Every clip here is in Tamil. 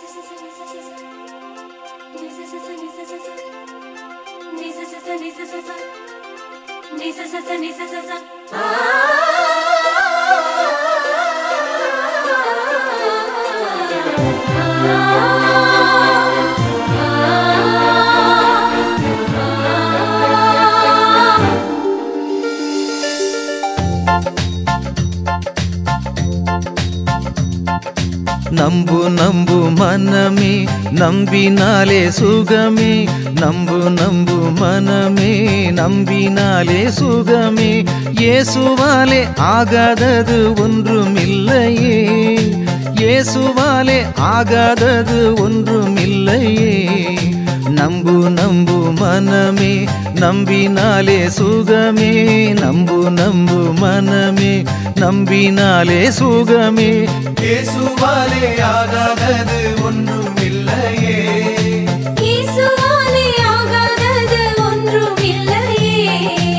நம்பு நம்பு மனமே நம்பினாலே சுகமே நம்பு நம்பு மனமே நம்பினாலே சுகமே இயேசுவாலே ஆகாதது ஒன்றுமில்லையே இயேசுவாலே ஆகாதது ஒன்றுமில்லையே நம்பு நம்பு மனமே நம்பினாலே சுகமே நம்பு நம்பு மனமே நம்பினாலே சுகமே இயேசுவாலே ஆகாதது ஒன்றும் இல்லையே இயேசுவாலே ஆகாதது ஒன்றும் இல்லையே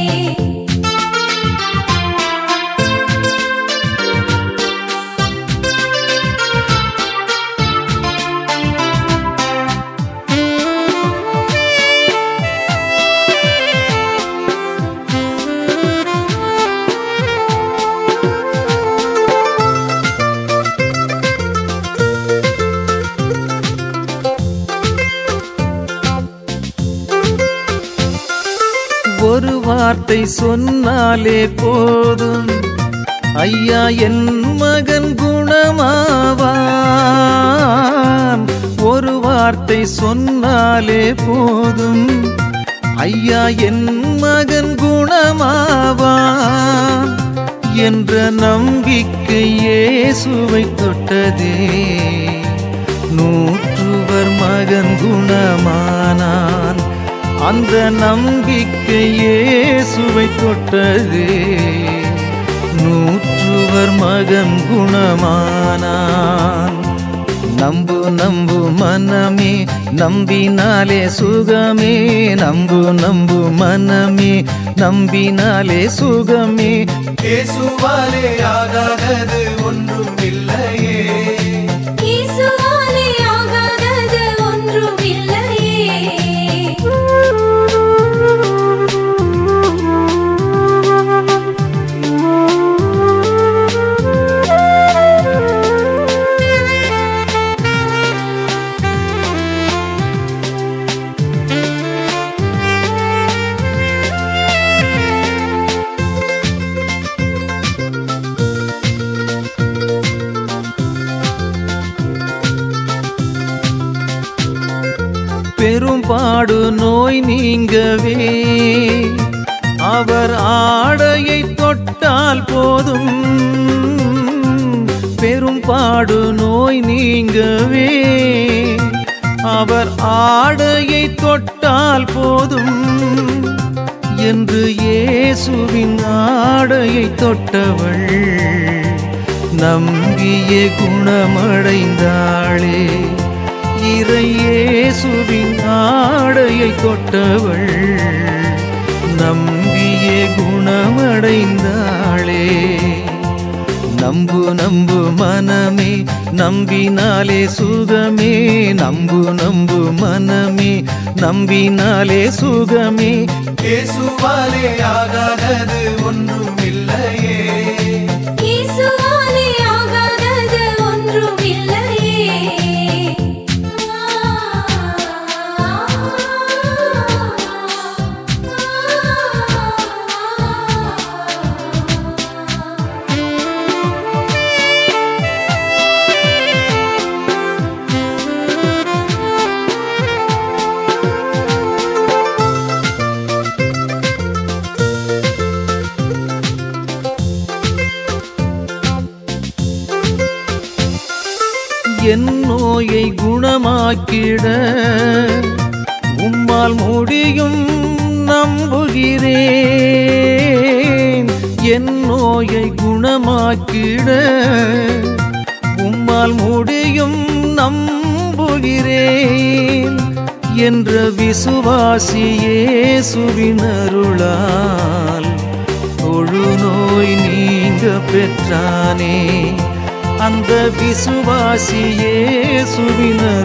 ஒரு வார்த்தை சொன்னாலே போதும் ஐயா என் மகன் குணமாவான் ஒரு வார்த்தை சொன்னாலே போதும் ஐயா என் மகன் குணமாவான் என்ற நம்பிக்கை இயேசுவை தொட்டதே நூற்றுவர் மகன் குணமானான் அந்த நம்பிக்கை இயேசுவை தொட்டதே நூற்றுவர் மகன் குணமானான் நம்பு நம்பு மனமே நம்பினாலே சுகமே நம்பு நம்பு மனமே நம்பினாலே சுகமே இயேசுவாலே ஆகாதது ஒன்றும் இல்லையே இயேசுவாலே ஆகாதது ஒன்றும் இல்லையே பெரும்பாடு நோய் நீங்கவே அவர் ஆடையை தொட்டால் போதும் பெரும்பாடு நோய் நீங்கவே அவர் ஆடையை தொட்டால் போதும் என்று இயேசுவின் ஆடையை தொட்டவள் நம்பியே குணமடைந்தாளே இறையேசுவின் ஆடையை தொட்டவள் நம்பியே குணமடைந்தாளே நம்பு நம்பு மனமே நம்பினாலே சுகமே நம்பு நம்பு மனமே நம்பினாலே சுகமே இயேசுவாலே ஆகாதது ஒன்றும் இல்லையே இயேசுவாலே ஆகாதது ஒன்றும் இல்லையே என் நோயை குணமாக்கிட உம்மால் முடியும் நம்புகிறேன் என் நோயை குணமாக்கிட உம்மால் முடியும் நம்புகிறேன் என்ற விசுவாசியே சுவினருளால் தொழுநோய் நீங்க பெற்றானே அந்த விசுவாசியே சுவினருளால்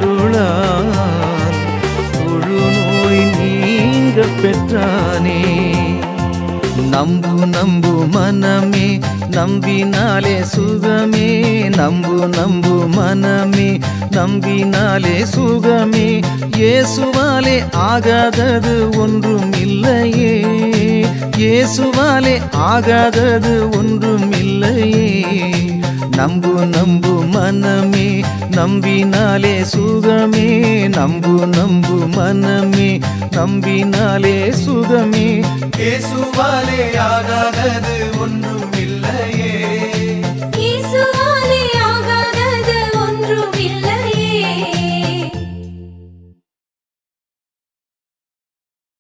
நம்பினாலே சுகமே நம்பு நம்பு மனமே நம்பினாலே சுகமே இயேசுவாலே ஆகாதது ஒன்றும் இல்லையே இயேசுவாலே ஆகாதது ஒன்றும் இல்லையே நம்பு நம்பு மனமே நம்பினாலே சுகமே நம்பு நம்பு மனமே நம்பினாலே சுகமே இயேசுவாலே ஆகாதது ஒன்றும் இல்லையே